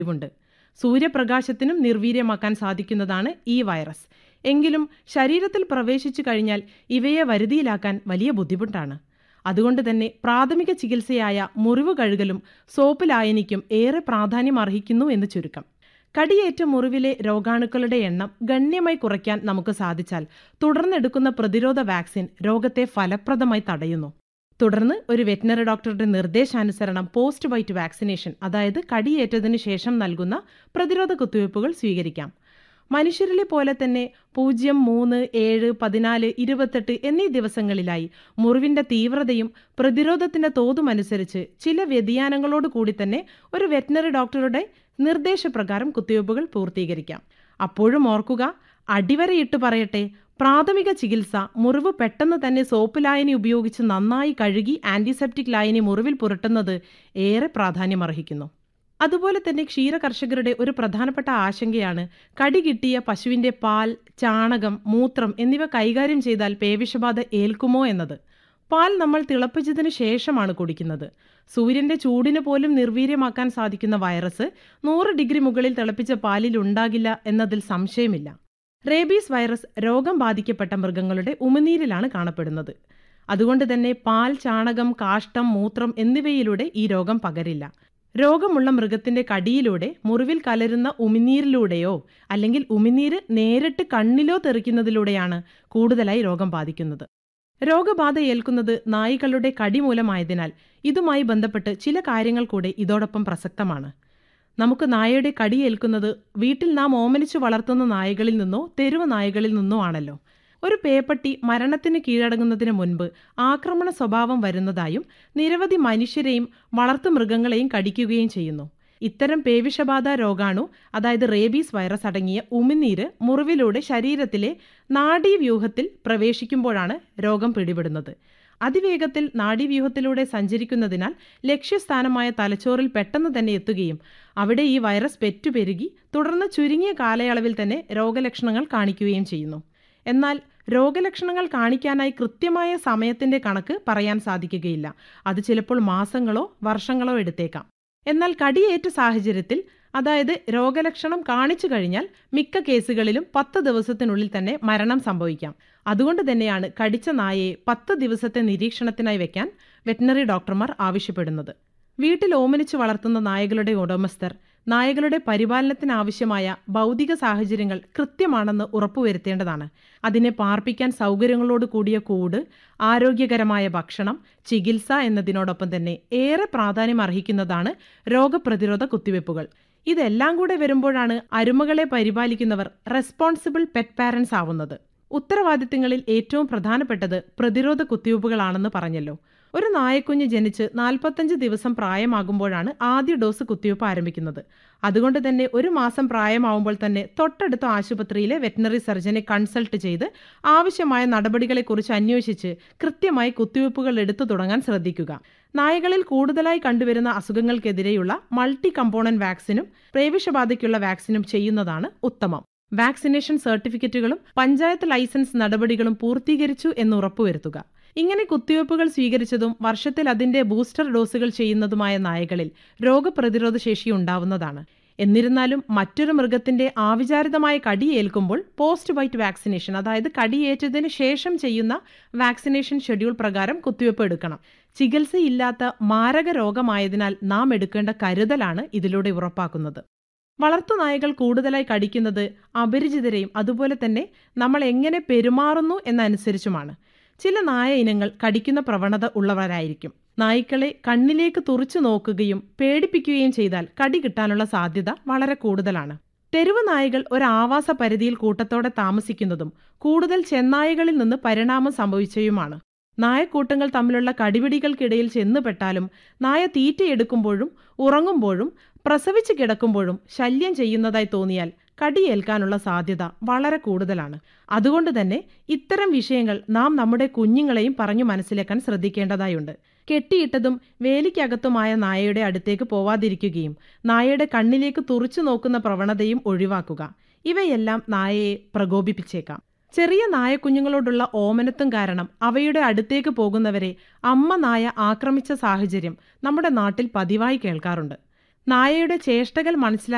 കഴിവുണ്ട് സൂര്യപ്രകാശത്തിനും നിർവീര്യമാക്കാൻ സാധിക്കുന്നതാണ് ഈ വൈറസ് എങ്കിലും ശരീരത്തിൽ പ്രവേശിച്ചു കഴിഞ്ഞാൽ ഇവയെ വരുതിയിലാക്കാൻ വലിയ ബുദ്ധിമുട്ടാണ് അതുകൊണ്ട് തന്നെ പ്രാഥമിക ചികിത്സയായ മുറിവ് കഴുകലും സോപ്പ് ലായനിക്കും ഏറെ പ്രാധാന്യം അർഹിക്കുന്നു എന്ന് ചുരുക്കം കടിയേറ്റ മുറിവിലെ രോഗാണുക്കളുടെ എണ്ണം ഗണ്യമായി കുറയ്ക്കാൻ നമുക്ക് സാധിച്ചാൽ തുടർന്നെടുക്കുന്ന പ്രതിരോധ വാക്സിൻ രോഗത്തെ ഫലപ്രദമായി തടയുന്നു തുടർന്ന് ഒരു വെറ്റിനറി ഡോക്ടറുടെ നിർദ്ദേശാനുസരണം പോസ്റ്റ് ബൈറ്റ് വാക്സിനേഷൻ അതായത് കടിയേറ്റതിനു ശേഷം നൽകുന്ന പ്രതിരോധ കുത്തിവയ്പ്പുകൾ സ്വീകരിക്കാം മനുഷ്യരിലെ പോലെ തന്നെ പൂജ്യം മൂന്ന് ഏഴ് പതിനാല് ഇരുപത്തെട്ട് എന്നീ ദിവസങ്ങളിലായി മുറിവിന്റെ തീവ്രതയും പ്രതിരോധത്തിന്റെ തോതുമനുസരിച്ച് ചില വ്യതിയാനങ്ങളോട് കൂടി തന്നെ ഒരു വെറ്റിനറി ഡോക്ടറുടെ നിർദ്ദേശപ്രകാരം കുത്തിവയ്പ്പുകൾ പൂർത്തീകരിക്കാം അപ്പോഴും ഓർക്കുക അടിവരയിട്ട് പറയട്ടെ പ്രാഥമിക ചികിത്സ മുറിവ് പെട്ടെന്ന് തന്നെ സോപ്പ് ലായനി ഉപയോഗിച്ച് നന്നായി കഴുകി ആന്റിസെപ്റ്റിക് ലായനി മുറിവിൽ പുരട്ടുന്നത് ഏറെ പ്രാധാന്യമർഹിക്കുന്നു അതുപോലെ തന്നെ ക്ഷീര കർഷകരുടെ ഒരു പ്രധാനപ്പെട്ട ആശങ്കയാണ് കടി കിട്ടിയ പശുവിന്റെ പാൽ ചാണകം മൂത്രം എന്നിവ കൈകാര്യം ചെയ്താൽ പേവിഷബാധ ഏൽക്കുമോ എന്നത് പാൽ നമ്മൾ തിളപ്പിച്ചതിന് ശേഷമാണ് കുടിക്കുന്നത് സൂര്യന്റെ ചൂടിന് പോലും നിർവീര്യമാക്കാൻ സാധിക്കുന്ന വൈറസ് നൂറ് ഡിഗ്രി മുകളിൽ തിളപ്പിച്ച പാലിൽ ഉണ്ടാകില്ല എന്നതിൽ സംശയമില്ല റേബീസ് വൈറസ് രോഗം ബാധിക്കപ്പെട്ട മൃഗങ്ങളുടെ ഉമിനീരിലാണ് കാണപ്പെടുന്നത് അതുകൊണ്ട് തന്നെ പാൽ ചാണകം കാഷ്ടം മൂത്രം എന്നിവയിലൂടെ ഈ രോഗം പകരില്ല രോഗമുള്ള മൃഗത്തിന്റെ കടിയിലൂടെ മുറിവിൽ കലരുന്ന ഉമിനീരിലൂടെയോ അല്ലെങ്കിൽ ഉമിനീര് നേരിട്ട് കണ്ണിലോ തെറിക്കുന്നതിലൂടെയാണ് കൂടുതലായി രോഗം ബാധിക്കുന്നത് രോഗബാധ ഏൽക്കുന്നത് നായ്ക്കളുടെ കടി മൂലമായതിനാൽ ഇതുമായി ബന്ധപ്പെട്ട് ചില കാര്യങ്ങൾ കൂടെ ഇതോടൊപ്പം പ്രസക്തമാണ് നമുക്ക് നായയുടെ കടി ഏൽക്കുന്നത് വീട്ടിൽ നാം ഓമനിച്ചു വളർത്തുന്ന നായകളിൽ നിന്നോ തെരുവ് നായകളിൽ നിന്നോ ആണല്ലോ ഒരു പേപ്പട്ടി മരണത്തിന് കീഴടങ്ങുന്നതിന് മുൻപ് ആക്രമണ സ്വഭാവം വരുന്നതായും നിരവധി മനുഷ്യരെയും വളർത്തുമൃഗങ്ങളെയും കടിക്കുകയും ചെയ്യുന്നു ഇത്തരം പേവിഷബാധ രോഗാണു അതായത് റേബീസ് വൈറസ് അടങ്ങിയ ഉമിനീര് മുറിവിലൂടെ ശരീരത്തിലെ നാഡീവ്യൂഹത്തിൽ പ്രവേശിക്കുമ്പോഴാണ് രോഗം പിടിപെടുന്നത് അതിവേഗത്തിൽ നാഡീവ്യൂഹത്തിലൂടെ സഞ്ചരിക്കുന്നതിനാൽ ലക്ഷ്യസ്ഥാനമായ തലച്ചോറിൽ പെട്ടെന്ന് തന്നെ എത്തുകയും അവിടെ ഈ വൈറസ് പെറ്റുപെരുകി തുടർന്ന് ചുരുങ്ങിയ കാലയളവിൽ തന്നെ രോഗലക്ഷണങ്ങൾ കാണിക്കുകയും ചെയ്യുന്നു എന്നാൽ രോഗലക്ഷണങ്ങൾ കാണിക്കാനായി കൃത്യമായ സമയത്തിന്റെ കണക്ക് പറയാൻ സാധിക്കുകയില്ല അത് ചിലപ്പോൾ മാസങ്ങളോ വർഷങ്ങളോ എടുത്തേക്കാം എന്നാൽ കടിയേറ്റ സാഹചര്യത്തിൽ അതായത് രോഗലക്ഷണം കാണിച്ചു കഴിഞ്ഞാൽ മിക്ക കേസുകളിലും പത്ത് ദിവസത്തിനുള്ളിൽ തന്നെ മരണം സംഭവിക്കാം അതുകൊണ്ട് തന്നെയാണ് കടിച്ച നായയെ പത്ത് ദിവസത്തെ നിരീക്ഷണത്തിനായി വെക്കാൻ വെറ്റിനറി ഡോക്ടർമാർ ആവശ്യപ്പെടുന്നത് വീട്ടിൽ ഓമനിച്ചു വളർത്തുന്ന നായകളുടെ ഉടമസ്ഥർ നായകളുടെ പരിപാലനത്തിനാവശ്യമായ ഭൗതിക സാഹചര്യങ്ങൾ കൃത്യമാണെന്ന് ഉറപ്പുവരുത്തേണ്ടതാണ് അതിനെ പാർപ്പിക്കാൻ സൗകര്യങ്ങളോട് കൂടിയ കൂട് ആരോഗ്യകരമായ ഭക്ഷണം ചികിത്സ എന്നതിനോടൊപ്പം തന്നെ ഏറെ പ്രാധാന്യം അർഹിക്കുന്നതാണ് രോഗപ്രതിരോധ കുത്തിവയ്പ്പുകൾ ഇതെല്ലാം കൂടെ വരുമ്പോഴാണ് അരുമകളെ പരിപാലിക്കുന്നവർ റെസ്പോൺസിബിൾ പെറ്റ് പാരൻസ് ആവുന്നത് ഉത്തരവാദിത്തങ്ങളിൽ ഏറ്റവും പ്രധാനപ്പെട്ടത് പ്രതിരോധ കുത്തിവയ്പ്പുകളാണെന്ന് പറഞ്ഞല്ലോ ഒരു നായക്കുഞ്ഞ് ജനിച്ച് നാൽപ്പത്തഞ്ച് ദിവസം പ്രായമാകുമ്പോഴാണ് ആദ്യ ഡോസ് കുത്തിവയ്പ്പ് ആരംഭിക്കുന്നത് അതുകൊണ്ട് തന്നെ ഒരു മാസം പ്രായമാവുമ്പോൾ തന്നെ തൊട്ടടുത്ത ആശുപത്രിയിലെ വെറ്റിനറി സർജനെ കൺസൾട്ട് ചെയ്ത് ആവശ്യമായ നടപടികളെക്കുറിച്ച് അന്വേഷിച്ച് കൃത്യമായി കുത്തിവയ്പ്പുകൾ എടുത്തു തുടങ്ങാൻ ശ്രദ്ധിക്കുക നായകളിൽ കൂടുതലായി കണ്ടുവരുന്ന അസുഖങ്ങൾക്കെതിരെയുള്ള മൾട്ടി കമ്പോണന്റ് വാക്സിനും പ്രേവിഷബാധയ്ക്കുള്ള വാക്സിനും ചെയ്യുന്നതാണ് ഉത്തമം വാക്സിനേഷൻ സർട്ടിഫിക്കറ്റുകളും പഞ്ചായത്ത് ലൈസൻസ് നടപടികളും പൂർത്തീകരിച്ചു എന്ന് ഉറപ്പുവരുത്തുക ഇങ്ങനെ കുത്തിവയ്പ്പുകൾ സ്വീകരിച്ചതും വർഷത്തിൽ അതിന്റെ ബൂസ്റ്റർ ഡോസുകൾ ചെയ്യുന്നതുമായ നായകളിൽ രോഗപ്രതിരോധ ശേഷി ഉണ്ടാവുന്നതാണ് എന്നിരുന്നാലും മറ്റൊരു മൃഗത്തിന്റെ ആവിചാരിതമായ കടിയേൽക്കുമ്പോൾ പോസ്റ്റ് ബൈറ്റ് വാക്സിനേഷൻ അതായത് കടിയേറ്റതിന് ശേഷം ചെയ്യുന്ന വാക്സിനേഷൻ ഷെഡ്യൂൾ പ്രകാരം കുത്തിവയ്പ്പ് എടുക്കണം ചികിത്സയില്ലാത്ത മാരക രോഗമായതിനാൽ നാം എടുക്കേണ്ട കരുതലാണ് ഇതിലൂടെ ഉറപ്പാക്കുന്നത് വളർത്തുനായകൾ കൂടുതലായി കടിക്കുന്നത് അപരിചിതരെയും അതുപോലെ തന്നെ നമ്മൾ എങ്ങനെ പെരുമാറുന്നു എന്നനുസരിച്ചുമാണ് ചില നായ ഇനങ്ങൾ കടിക്കുന്ന പ്രവണത ഉള്ളവരായിരിക്കും നായ്ക്കളെ കണ്ണിലേക്ക് തുറച്ചു നോക്കുകയും പേടിപ്പിക്കുകയും ചെയ്താൽ കടി കിട്ടാനുള്ള സാധ്യത വളരെ കൂടുതലാണ് തെരുവ് നായകൾ ഒരു ആവാസ പരിധിയിൽ കൂട്ടത്തോടെ താമസിക്കുന്നതും കൂടുതൽ ചെന്നായകളിൽ നിന്ന് പരിണാമം സംഭവിച്ചയുമാണ് നായക്കൂട്ടങ്ങൾ തമ്മിലുള്ള കടിപിടികൾക്കിടയിൽ ചെന്നുപെട്ടാലും നായ തീറ്റയെടുക്കുമ്പോഴും ഉറങ്ങുമ്പോഴും പ്രസവിച്ച് കിടക്കുമ്പോഴും ശല്യം ചെയ്യുന്നതായി തോന്നിയാൽ കടിയേൽക്കാനുള്ള സാധ്യത വളരെ കൂടുതലാണ് അതുകൊണ്ട് തന്നെ ഇത്തരം വിഷയങ്ങൾ നാം നമ്മുടെ കുഞ്ഞുങ്ങളെയും പറഞ്ഞു മനസ്സിലാക്കാൻ ശ്രദ്ധിക്കേണ്ടതായുണ്ട് കെട്ടിയിട്ടതും വേലിക്കകത്തുമായ നായയുടെ അടുത്തേക്ക് പോവാതിരിക്കുകയും നായയുടെ കണ്ണിലേക്ക് തുറച്ചു നോക്കുന്ന പ്രവണതയും ഒഴിവാക്കുക ഇവയെല്ലാം നായയെ പ്രകോപിപ്പിച്ചേക്കാം ചെറിയ നായക്കുഞ്ഞുങ്ങളോടുള്ള ഓമനത്വം കാരണം അവയുടെ അടുത്തേക്ക് പോകുന്നവരെ അമ്മ നായ ആക്രമിച്ച സാഹചര്യം നമ്മുടെ നാട്ടിൽ പതിവായി കേൾക്കാറുണ്ട് നായയുടെ ചേഷ്ടകൾ മനസ്സിലാക്കി